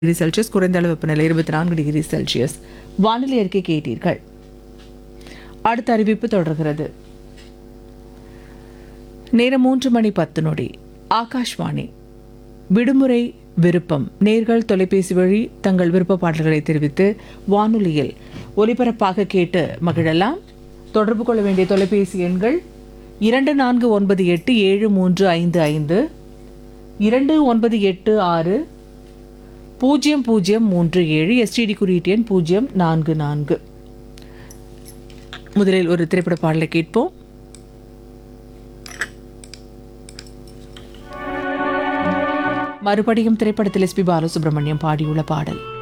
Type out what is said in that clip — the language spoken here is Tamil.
டிகிரி செல்சியஸ் குறைந்த அளவு வெப்பநிலை இருபத்தி நான்கு டிகிரி செல்சியஸ் வானிலை அறிக்கை கேட்டீர்கள் அடுத்த அறிவிப்பு தொடர்கிறது நேரம் மூன்று மணி பத்து நொடி ஆகாஷ்வாணி விடுமுறை விருப்பம் நேர்கள் தொலைபேசி வழி தங்கள் விருப்ப பாடல்களை தெரிவித்து வானொலியில் ஒலிபரப்பாக கேட்டு மகிழலாம் தொடர்பு கொள்ள வேண்டிய தொலைபேசி எண்கள் இரண்டு நான்கு ஒன்பது எட்டு ஏழு மூன்று ஐந்து ஐந்து இரண்டு ஒன்பது எட்டு ஆறு பூஜ்ஜியம் பூஜ்ஜியம் மூன்று ஏழு எஸ்டிடி குறியீட்டு எண் பூஜ்ஜியம் நான்கு நான்கு முதலில் ஒரு திரைப்பட பாடலை கேட்போம் மறுபடியும் திரைப்படத்தில் எஸ்பி பாலசுப்ரமணியம் பாடியுள்ள பாடல்